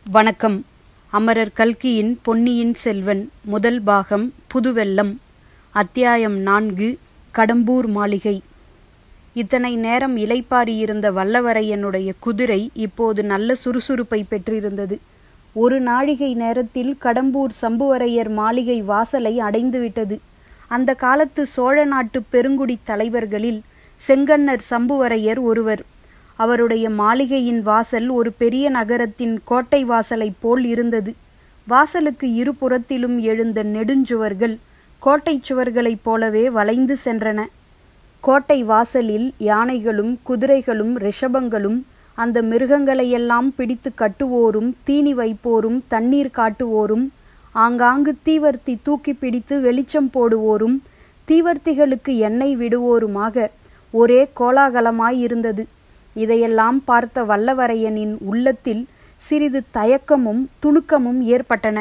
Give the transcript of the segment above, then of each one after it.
வணக்கம் அமரர் கல்கியின் பொன்னியின் செல்வன் முதல் பாகம் புதுவெல்லம் அத்தியாயம் நான்கு கடம்பூர் மாளிகை இத்தனை நேரம் இலைப்பாரியிருந்த வல்லவரையனுடைய குதிரை இப்போது நல்ல சுறுசுறுப்பை பெற்றிருந்தது ஒரு நாழிகை நேரத்தில் கடம்பூர் சம்புவரையர் மாளிகை வாசலை அடைந்துவிட்டது அந்த காலத்து சோழ நாட்டு பெருங்குடி தலைவர்களில் செங்கன்னர் சம்புவரையர் ஒருவர் அவருடைய மாளிகையின் வாசல் ஒரு பெரிய நகரத்தின் கோட்டை வாசலைப் போல் இருந்தது வாசலுக்கு இருபுறத்திலும் எழுந்த நெடுஞ்சுவர்கள் கோட்டைச் சுவர்களைப் போலவே வளைந்து சென்றன கோட்டை வாசலில் யானைகளும் குதிரைகளும் ரிஷபங்களும் அந்த மிருகங்களையெல்லாம் பிடித்து கட்டுவோரும் தீனி வைப்போரும் தண்ணீர் காட்டுவோரும் ஆங்காங்கு தீவர்த்தி தூக்கி பிடித்து வெளிச்சம் போடுவோரும் தீவர்த்திகளுக்கு எண்ணெய் விடுவோருமாக ஒரே கோலாகலமாயிருந்தது இதையெல்லாம் பார்த்த வல்லவரையனின் உள்ளத்தில் சிறிது தயக்கமும் துணுக்கமும் ஏற்பட்டன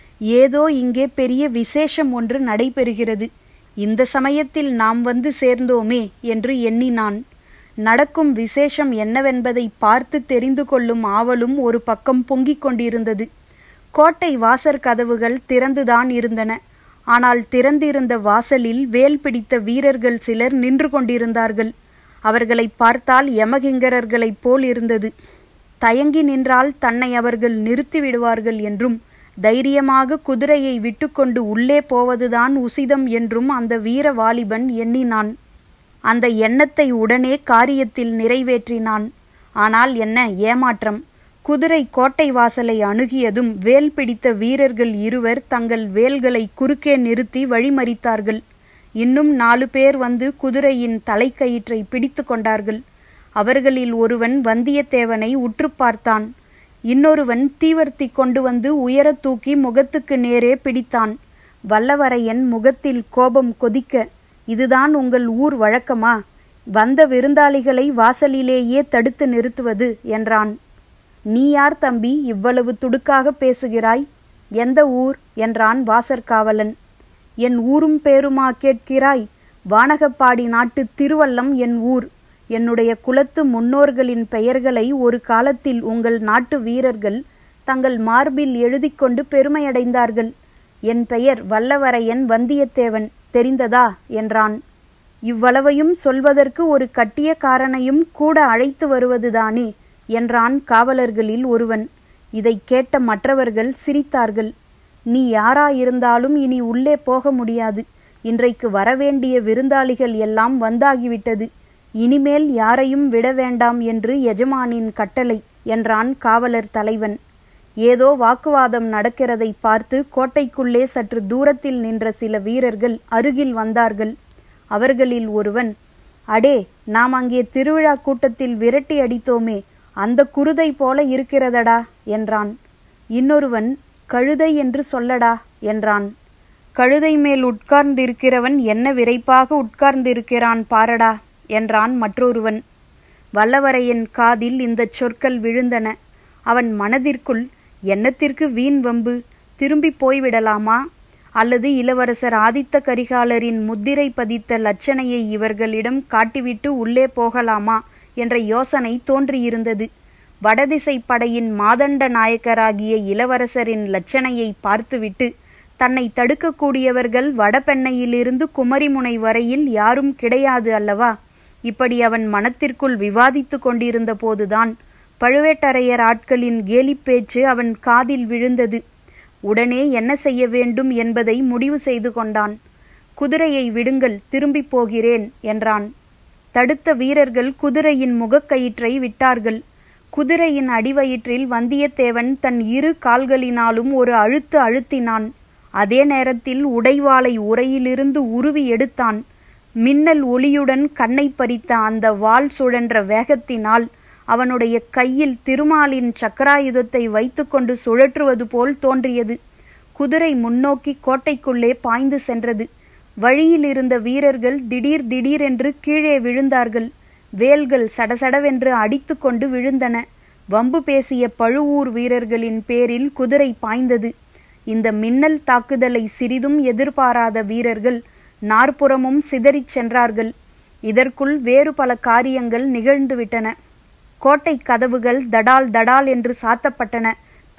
ஏதோ இங்கே பெரிய விசேஷம் ஒன்று நடைபெறுகிறது இந்த சமயத்தில் நாம் வந்து சேர்ந்தோமே என்று எண்ணினான் நடக்கும் விசேஷம் என்னவென்பதை பார்த்து தெரிந்து கொள்ளும் ஆவலும் ஒரு பக்கம் பொங்கிக் கொண்டிருந்தது கோட்டை வாசற் கதவுகள் திறந்துதான் இருந்தன ஆனால் திறந்திருந்த வாசலில் வேல் பிடித்த வீரர்கள் சிலர் நின்று கொண்டிருந்தார்கள் அவர்களை பார்த்தால் யமகிங்கரர்களைப் போல் இருந்தது தயங்கி நின்றால் தன்னை அவர்கள் நிறுத்தி விடுவார்கள் என்றும் தைரியமாக குதிரையை விட்டுக்கொண்டு உள்ளே போவதுதான் உசிதம் என்றும் அந்த வீர வாலிபன் எண்ணினான் அந்த எண்ணத்தை உடனே காரியத்தில் நிறைவேற்றினான் ஆனால் என்ன ஏமாற்றம் குதிரை கோட்டை வாசலை அணுகியதும் வேல் பிடித்த வீரர்கள் இருவர் தங்கள் வேல்களை குறுக்கே நிறுத்தி வழிமறித்தார்கள் இன்னும் நாலு பேர் வந்து குதிரையின் தலைக்கயிற்றை பிடித்து கொண்டார்கள் அவர்களில் ஒருவன் வந்தியத்தேவனை உற்று பார்த்தான் இன்னொருவன் தீவர்த்தி கொண்டு வந்து உயரத் தூக்கி முகத்துக்கு நேரே பிடித்தான் வல்லவரையன் முகத்தில் கோபம் கொதிக்க இதுதான் உங்கள் ஊர் வழக்கமா வந்த விருந்தாளிகளை வாசலிலேயே தடுத்து நிறுத்துவது என்றான் நீ யார் தம்பி இவ்வளவு துடுக்காக பேசுகிறாய் எந்த ஊர் என்றான் வாசற்காவலன் என் ஊரும் பேருமா கேட்கிறாய் வானகப்பாடி நாட்டு திருவல்லம் என் ஊர் என்னுடைய குலத்து முன்னோர்களின் பெயர்களை ஒரு காலத்தில் உங்கள் நாட்டு வீரர்கள் தங்கள் மார்பில் எழுதி கொண்டு பெருமையடைந்தார்கள் என் பெயர் வல்லவரையன் வந்தியத்தேவன் தெரிந்ததா என்றான் இவ்வளவையும் சொல்வதற்கு ஒரு கட்டிய காரனையும் கூட அழைத்து வருவதுதானே என்றான் காவலர்களில் ஒருவன் இதை கேட்ட மற்றவர்கள் சிரித்தார்கள் நீ யாராயிருந்தாலும் இனி உள்ளே போக முடியாது இன்றைக்கு வரவேண்டிய விருந்தாளிகள் எல்லாம் வந்தாகிவிட்டது இனிமேல் யாரையும் விட வேண்டாம் என்று எஜமானின் கட்டளை என்றான் காவலர் தலைவன் ஏதோ வாக்குவாதம் நடக்கிறதை பார்த்து கோட்டைக்குள்ளே சற்று தூரத்தில் நின்ற சில வீரர்கள் அருகில் வந்தார்கள் அவர்களில் ஒருவன் அடே நாம் அங்கே திருவிழா கூட்டத்தில் விரட்டி அடித்தோமே அந்த குருதை போல இருக்கிறதடா என்றான் இன்னொருவன் கழுதை என்று சொல்லடா என்றான் கழுதை மேல் உட்கார்ந்திருக்கிறவன் என்ன விரைப்பாக உட்கார்ந்திருக்கிறான் பாரடா என்றான் மற்றொருவன் வல்லவரையன் காதில் இந்த சொற்கள் விழுந்தன அவன் மனதிற்குள் எண்ணத்திற்கு வீண் வம்பு திரும்பி போய்விடலாமா அல்லது இளவரசர் ஆதித்த கரிகாலரின் முத்திரை பதித்த லட்சணையை இவர்களிடம் காட்டிவிட்டு உள்ளே போகலாமா என்ற யோசனை தோன்றியிருந்தது வடதிசை படையின் மாதண்ட நாயக்கராகிய இளவரசரின் லட்சணையை பார்த்துவிட்டு தன்னை தடுக்கக்கூடியவர்கள் வடபெண்ணையிலிருந்து குமரிமுனை வரையில் யாரும் கிடையாது அல்லவா இப்படி அவன் மனத்திற்குள் விவாதித்து கொண்டிருந்த போதுதான் பழுவேட்டரையர் ஆட்களின் கேலிப் பேச்சு அவன் காதில் விழுந்தது உடனே என்ன செய்ய வேண்டும் என்பதை முடிவு செய்து கொண்டான் குதிரையை விடுங்கள் திரும்பிப் போகிறேன் என்றான் தடுத்த வீரர்கள் குதிரையின் முகக்கயிற்றை விட்டார்கள் குதிரையின் அடிவயிற்றில் வந்தியத்தேவன் தன் இரு கால்களினாலும் ஒரு அழுத்து அழுத்தினான் அதே நேரத்தில் உடைவாளை உரையிலிருந்து உருவி எடுத்தான் மின்னல் ஒளியுடன் கண்ணை பறித்த அந்த வாள் சுழன்ற வேகத்தினால் அவனுடைய கையில் திருமாலின் சக்கராயுதத்தை வைத்துக்கொண்டு சுழற்றுவது போல் தோன்றியது குதிரை முன்னோக்கி கோட்டைக்குள்ளே பாய்ந்து சென்றது வழியில் இருந்த வீரர்கள் திடீர் திடீரென்று கீழே விழுந்தார்கள் வேல்கள் சடசடவென்று அடித்து கொண்டு விழுந்தன வம்பு பேசிய பழுவூர் வீரர்களின் பேரில் குதிரை பாய்ந்தது இந்த மின்னல் தாக்குதலை சிறிதும் எதிர்பாராத வீரர்கள் நாற்புறமும் சிதறிச் சென்றார்கள் இதற்குள் வேறு பல காரியங்கள் நிகழ்ந்துவிட்டன கோட்டை கதவுகள் தடால் தடால் என்று சாத்தப்பட்டன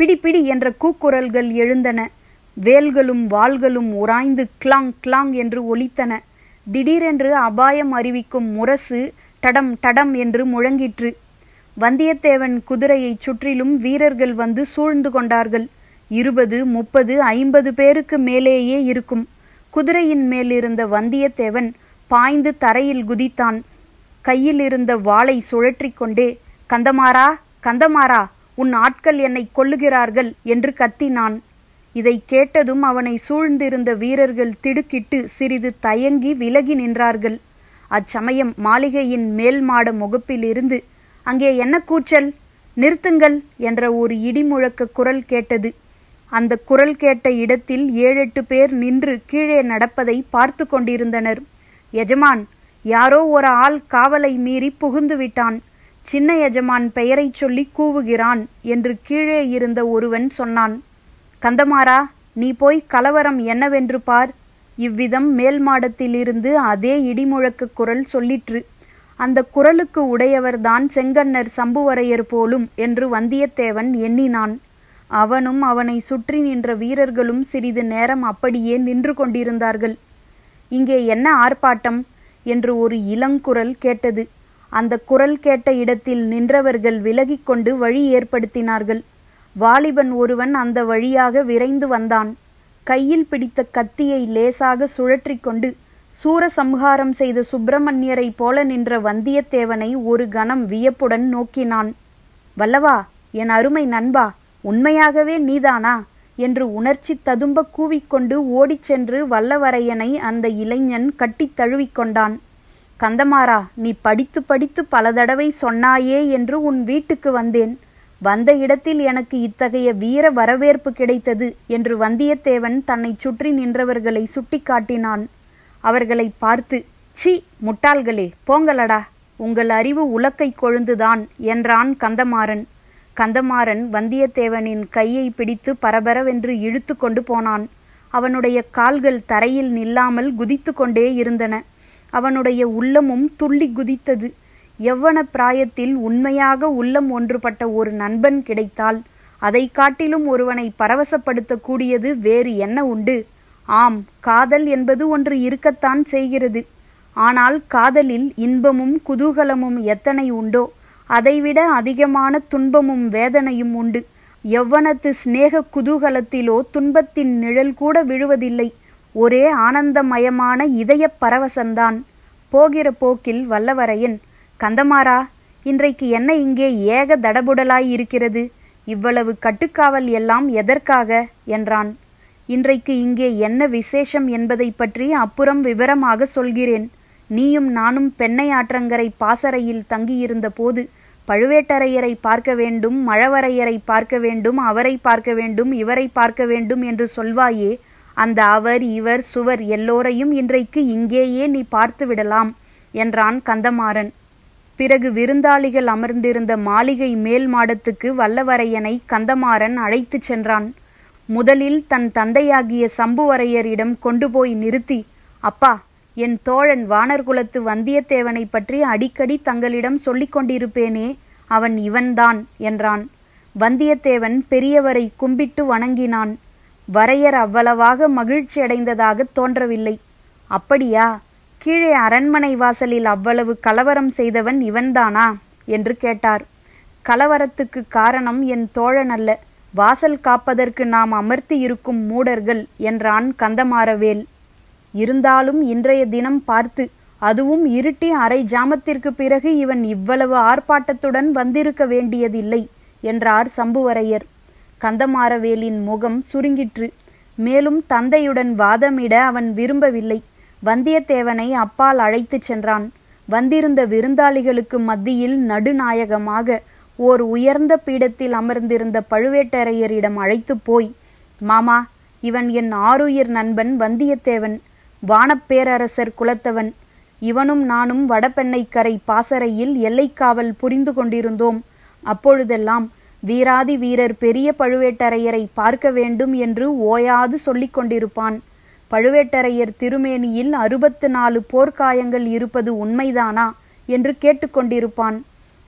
பிடி பிடி என்ற கூக்குரல்கள் எழுந்தன வேல்களும் வாள்களும் உராய்ந்து கிளாங் கிளாங் என்று ஒலித்தன திடீரென்று அபாயம் அறிவிக்கும் முரசு டடம் டடம் என்று முழங்கிற்று வந்தியத்தேவன் குதிரையைச் சுற்றிலும் வீரர்கள் வந்து சூழ்ந்து கொண்டார்கள் இருபது முப்பது ஐம்பது பேருக்கு மேலேயே இருக்கும் குதிரையின் மேலிருந்த வந்தியத்தேவன் பாய்ந்து தரையில் குதித்தான் கையில் இருந்த வாளை சுழற்றிக் கொண்டே கந்தமாரா கந்தமாரா உன் ஆட்கள் என்னை கொல்லுகிறார்கள் என்று கத்தினான் இதை கேட்டதும் அவனை சூழ்ந்திருந்த வீரர்கள் திடுக்கிட்டு சிறிது தயங்கி விலகி நின்றார்கள் அச்சமயம் மாளிகையின் மேல் மாட முகப்பிலிருந்து அங்கே என்ன கூச்சல் நிறுத்துங்கள் என்ற ஒரு இடிமுழக்க குரல் கேட்டது அந்த குரல் கேட்ட இடத்தில் ஏழெட்டு பேர் நின்று கீழே நடப்பதை பார்த்து கொண்டிருந்தனர் எஜமான் யாரோ ஒரு ஆள் காவலை மீறி புகுந்து விட்டான் சின்ன எஜமான் பெயரைச் சொல்லி கூவுகிறான் என்று கீழே இருந்த ஒருவன் சொன்னான் கந்தமாரா நீ போய் கலவரம் என்னவென்று பார் இவ்விதம் மேல் மாடத்திலிருந்து அதே இடிமுழக்க குரல் சொல்லிற்று அந்த குரலுக்கு உடையவர்தான் செங்கன்னர் சம்புவரையர் போலும் என்று வந்தியத்தேவன் எண்ணினான் அவனும் அவனை சுற்றி நின்ற வீரர்களும் சிறிது நேரம் அப்படியே நின்று கொண்டிருந்தார்கள் இங்கே என்ன ஆர்ப்பாட்டம் என்று ஒரு இளங்குரல் கேட்டது அந்த குரல் கேட்ட இடத்தில் நின்றவர்கள் விலகிக்கொண்டு வழி ஏற்படுத்தினார்கள் வாலிபன் ஒருவன் அந்த வழியாக விரைந்து வந்தான் கையில் பிடித்த கத்தியை லேசாக சுழற்றி கொண்டு சூரசம்ஹாரம் செய்த சுப்பிரமணியரை போல நின்ற வந்தியத்தேவனை ஒரு கணம் வியப்புடன் நோக்கினான் வல்லவா என் அருமை நண்பா உண்மையாகவே நீதானா என்று உணர்ச்சி ததும்ப கூவிக்கொண்டு ஓடிச் சென்று வல்லவரையனை அந்த இளைஞன் கட்டித் தழுவிக்கொண்டான் கந்தமாரா நீ படித்து படித்து பல தடவை சொன்னாயே என்று உன் வீட்டுக்கு வந்தேன் வந்த இடத்தில் எனக்கு இத்தகைய வீர வரவேற்பு கிடைத்தது என்று வந்தியத்தேவன் தன்னை சுற்றி நின்றவர்களை சுட்டிக்காட்டினான் அவர்களை பார்த்து சி முட்டாள்களே போங்களடா உங்கள் அறிவு உலக்கை கொழுந்துதான் என்றான் கந்தமாறன் கந்தமாறன் வந்தியத்தேவனின் கையை பிடித்து பரபரவென்று இழுத்து கொண்டு போனான் அவனுடைய கால்கள் தரையில் நில்லாமல் குதித்து கொண்டே இருந்தன அவனுடைய உள்ளமும் துள்ளி குதித்தது எவ்வன பிராயத்தில் உண்மையாக உள்ளம் ஒன்றுபட்ட ஒரு நண்பன் கிடைத்தால் அதை காட்டிலும் ஒருவனை பரவசப்படுத்தக்கூடியது வேறு என்ன உண்டு ஆம் காதல் என்பது ஒன்று இருக்கத்தான் செய்கிறது ஆனால் காதலில் இன்பமும் குதூகலமும் எத்தனை உண்டோ அதைவிட அதிகமான துன்பமும் வேதனையும் உண்டு எவ்வனத்து சிநேக குதூகலத்திலோ துன்பத்தின் நிழல் கூட விழுவதில்லை ஒரே ஆனந்தமயமான இதயப் பரவசந்தான் போகிற போக்கில் வல்லவரையன் கந்தமாரா இன்றைக்கு என்ன இங்கே ஏக தடபுடலாய் இருக்கிறது இவ்வளவு கட்டுக்காவல் எல்லாம் எதற்காக என்றான் இன்றைக்கு இங்கே என்ன விசேஷம் என்பதை பற்றி அப்புறம் விவரமாக சொல்கிறேன் நீயும் நானும் பெண்ணை ஆற்றங்கரை பாசறையில் தங்கியிருந்த போது பழுவேட்டரையரை பார்க்க வேண்டும் மழவரையரை பார்க்க வேண்டும் அவரை பார்க்க வேண்டும் இவரை பார்க்க வேண்டும் என்று சொல்வாயே அந்த அவர் இவர் சுவர் எல்லோரையும் இன்றைக்கு இங்கேயே நீ பார்த்து விடலாம் என்றான் கந்தமாறன் பிறகு விருந்தாளிகள் அமர்ந்திருந்த மாளிகை மேல் மாடத்துக்கு வல்லவரையனை கந்தமாறன் அழைத்துச் சென்றான் முதலில் தன் தந்தையாகிய சம்புவரையரிடம் கொண்டு போய் நிறுத்தி அப்பா என் தோழன் வானர்குலத்து வந்தியத்தேவனை பற்றி அடிக்கடி தங்களிடம் சொல்லிக் கொண்டிருப்பேனே அவன் இவன்தான் என்றான் வந்தியத்தேவன் பெரியவரை கும்பிட்டு வணங்கினான் வரையர் அவ்வளவாக மகிழ்ச்சி அடைந்ததாக தோன்றவில்லை அப்படியா கீழே அரண்மனை வாசலில் அவ்வளவு கலவரம் செய்தவன் இவன்தானா என்று கேட்டார் கலவரத்துக்கு காரணம் என் தோழன் அல்ல வாசல் காப்பதற்கு நாம் அமர்த்தி இருக்கும் மூடர்கள் என்றான் கந்தமாறவேல் இருந்தாலும் இன்றைய தினம் பார்த்து அதுவும் இருட்டி அரை ஜாமத்திற்கு பிறகு இவன் இவ்வளவு ஆர்ப்பாட்டத்துடன் வந்திருக்க வேண்டியதில்லை என்றார் சம்புவரையர் கந்தமாறவேலின் முகம் சுருங்கிற்று மேலும் தந்தையுடன் வாதமிட அவன் விரும்பவில்லை வந்தியத்தேவனை அப்பால் அழைத்துச் சென்றான் வந்திருந்த விருந்தாளிகளுக்கு மத்தியில் நடுநாயகமாக ஓர் உயர்ந்த பீடத்தில் அமர்ந்திருந்த பழுவேட்டரையரிடம் அழைத்து போய் மாமா இவன் என் ஆருயிர் நண்பன் வந்தியத்தேவன் வானப்பேரரசர் குலத்தவன் இவனும் நானும் வடபெண்ணைக்கரை பாசறையில் எல்லைக்காவல் புரிந்து கொண்டிருந்தோம் அப்பொழுதெல்லாம் வீராதி வீரர் பெரிய பழுவேட்டரையரை பார்க்க வேண்டும் என்று ஓயாது சொல்லிக் கொண்டிருப்பான் பழுவேட்டரையர் திருமேனியில் அறுபத்து நாலு போர்க்காயங்கள் இருப்பது உண்மைதானா என்று கேட்டுக்கொண்டிருப்பான்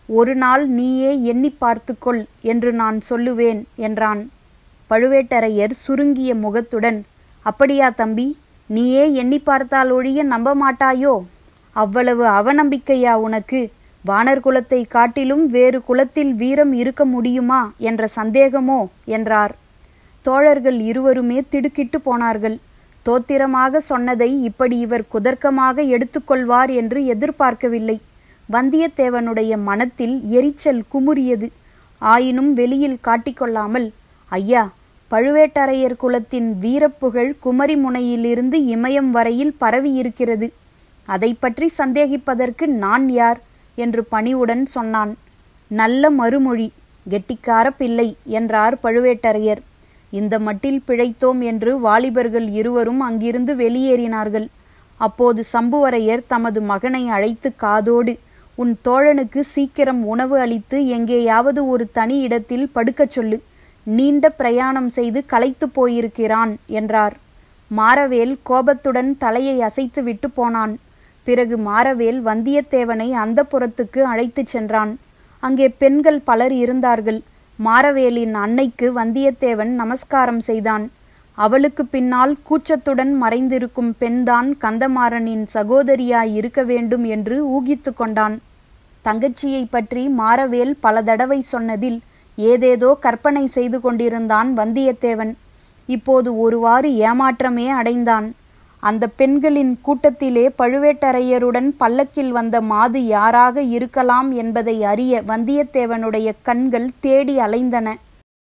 ஒரு நாள் நீயே எண்ணி பார்த்துக்கொள் என்று நான் சொல்லுவேன் என்றான் பழுவேட்டரையர் சுருங்கிய முகத்துடன் அப்படியா தம்பி நீயே எண்ணி பார்த்தால் ஒழிய நம்ப மாட்டாயோ அவ்வளவு அவநம்பிக்கையா உனக்கு வானர் குலத்தை காட்டிலும் வேறு குலத்தில் வீரம் இருக்க முடியுமா என்ற சந்தேகமோ என்றார் தோழர்கள் இருவருமே திடுக்கிட்டு போனார்கள் தோத்திரமாக சொன்னதை இப்படி இவர் குதர்க்கமாக எடுத்துக்கொள்வார் என்று எதிர்பார்க்கவில்லை வந்தியத்தேவனுடைய மனத்தில் எரிச்சல் குமுறியது ஆயினும் வெளியில் காட்டிக்கொள்ளாமல் ஐயா பழுவேட்டரையர் குலத்தின் வீரப்புகழ் குமரிமுனையிலிருந்து இமயம் வரையில் பரவியிருக்கிறது அதை பற்றி சந்தேகிப்பதற்கு நான் யார் என்று பணிவுடன் சொன்னான் நல்ல மறுமொழி கெட்டிக்கார பிள்ளை என்றார் பழுவேட்டரையர் இந்த மட்டில் பிழைத்தோம் என்று வாலிபர்கள் இருவரும் அங்கிருந்து வெளியேறினார்கள் அப்போது சம்புவரையர் தமது மகனை அழைத்து காதோடு உன் தோழனுக்கு சீக்கிரம் உணவு அளித்து எங்கேயாவது ஒரு தனி இடத்தில் படுக்கச் சொல்லு நீண்ட பிரயாணம் செய்து களைத்து போயிருக்கிறான் என்றார் மாரவேல் கோபத்துடன் தலையை அசைத்து விட்டு போனான் பிறகு மாரவேல் வந்தியத்தேவனை அந்த புறத்துக்கு அழைத்துச் சென்றான் அங்கே பெண்கள் பலர் இருந்தார்கள் மாரவேலின் அன்னைக்கு வந்தியத்தேவன் நமஸ்காரம் செய்தான் அவளுக்கு பின்னால் கூச்சத்துடன் மறைந்திருக்கும் பெண்தான் கந்தமாறனின் சகோதரியாய் இருக்க வேண்டும் என்று ஊகித்து கொண்டான் தங்கச்சியை பற்றி மாரவேல் பல தடவை சொன்னதில் ஏதேதோ கற்பனை செய்து கொண்டிருந்தான் வந்தியத்தேவன் இப்போது ஒருவாறு ஏமாற்றமே அடைந்தான் அந்த பெண்களின் கூட்டத்திலே பழுவேட்டரையருடன் பல்லக்கில் வந்த மாது யாராக இருக்கலாம் என்பதை அறிய வந்தியத்தேவனுடைய கண்கள் தேடி அலைந்தன